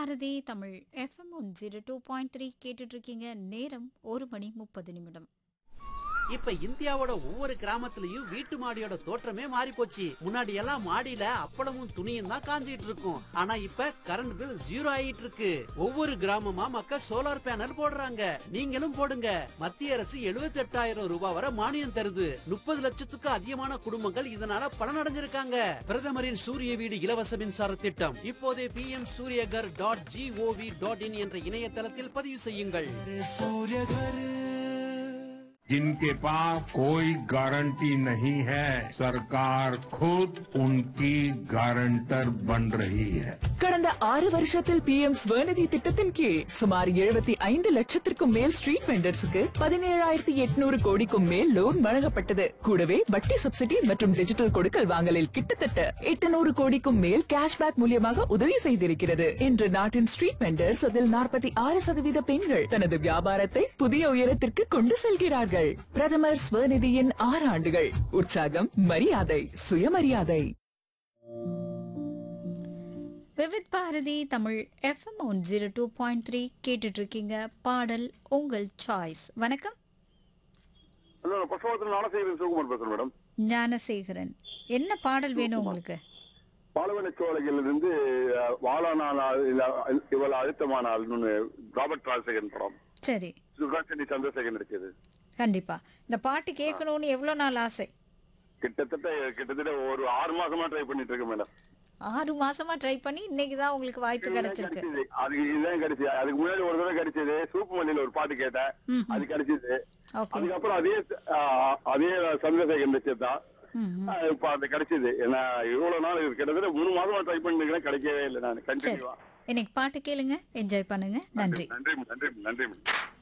Bharathi Tamil FM one zero two point three கேட்டுட்டு இருக்கீங்க நேரம் ஒரு மணி முப்பது நிமிடம் இப்ப இந்தியாவோட ஒவ்வொரு கிராமத்துலயும் வீட்டு மாடியோட தோற்றமே மாறி போச்சு முன்னாடி எல்லாம் மாடியில அப்பளமும் துணியும் தான் காஞ்சிட்டு இருக்கும் ஆனா இப்ப கரண்ட் பில் ஜீரோ ஆயிட்டு இருக்கு ஒவ்வொரு கிராமமா மக்கள் சோலார் பேனல் போடுறாங்க நீங்களும் போடுங்க மத்திய அரசு 78000 ரூபாய் வரை மானியம் தருது முப்பது லட்சத்துக்கு அதிகமான குடும்பங்கள் இதனால பலனடைஞ்சிருக்காங்க பிரதமரின் சூரிய வீடு இலவச மின்சார திட்டம் இப்போதே P M Suryaghar dot GOV dot in என்ற இணையதளத்தில் பதிவு செய்யுங்கள் जिनके पास कोई गारंटी नहीं है सरकार खुद उनकी गारंटर बन रही है கடந்த ஆறு வருஷத்தில் பி எம் ஸ்வநிதி திட்டத்தின் கீழ் சுமார் எழுபத்தி ஐந்து லட்சத்திற்கும் மேல் ஸ்ட்ரீட் வெண்டர்ஸுக்கு பதினேழாயிரத்தி எட்நூறு கோடிக்கும் மேல் லோன் வழங்கப்பட்டது கூடவே வட்டி சப்சிடி மற்றும் டிஜிட்டல் கொடுக்கல் வாங்கலில் கிட்டத்தட்ட எட்டுநூறு கோடிக்கும் மேல் கேஷ்பேக் மூலியமாக உதவி செய்திருக்கிறது இன்று நாட்டின் ஸ்ட்ரீட் வெண்டர்ஸ் அதில் நாற்பத்தி ஆறு சதவீத பெண்கள் தனது வியாபாரத்தை புதிய உயரத்திற்கு கொண்டு செல்கிறார்கள் பிரதமர் ஸ்வநிதியின் ஆறு ஆண்டுகள் உற்சாகம் மரியாதை சுயமரியாதை Vividh Bharathi Tamil FM one zero two point three கேட்டுட்டு இருக்கீங்க பாடல் உங்கள் சாய்ஸ் வணக்கம் ஹலோ பசுவத்தில் நாளசேகரன் சிவகுமார் பேசுறேன் மேடம் ஞானசேகரன் என்ன பாடல் வேணும் உங்களுக்கு பாலவன சோலையிலிருந்து அஹ், வாழானால் இவள் அழுத்தமானால்னு ராபர்ட் ராஜசேகரன் படம் சரி சுகாசினி சந்திரசேகரன் நடிச்சது கண்டிப்பா இந்த பாட்டு கேட்கணும்னு எவ்வளவு நாள் ஆசை கிட்டத்தட்ட கிட்டத்தட்ட ஒரு ஆறு மாசமா ட்ரை பண்ணிட்டு இருக்கேன் மேடம் ஆறு மாசமா ட்ரை பண்ணி இன்னைக்கு தான் உங்களுக்கு வாய்ப்பு கிடைச்சிருக்கு கிடைச்சது. அதுக்கு இதுதான் கிடைச்சது அதுக்கு முன்னாடி ஒரு தடவை கிடைச்சது சூப்பு மல்லியில ஒரு பாட்டு கேட்டேன் ம்ஹும். அது கிடைச்சது ஓகே அதுக்கப்புறம் அதே அஹ், அதே சந்திரசேகரன் நடிச்சது தான் ம் அஹ், இப்ப அது கிடைச்சது ஏன்னா இவ்வளவு நாள் இது கிட்டத்தட்ட மூணு மாசமா ட்ரை பண்ணிருக்கேன் கிடைக்கவே இல்லை நான் சரி கண்டினியூவா இன்னைக்கு பாட்டு கேளுங்க என்ஜாய் பண்ணுங்க நன்றி நன்றி நன்றி நன்றி மேடம்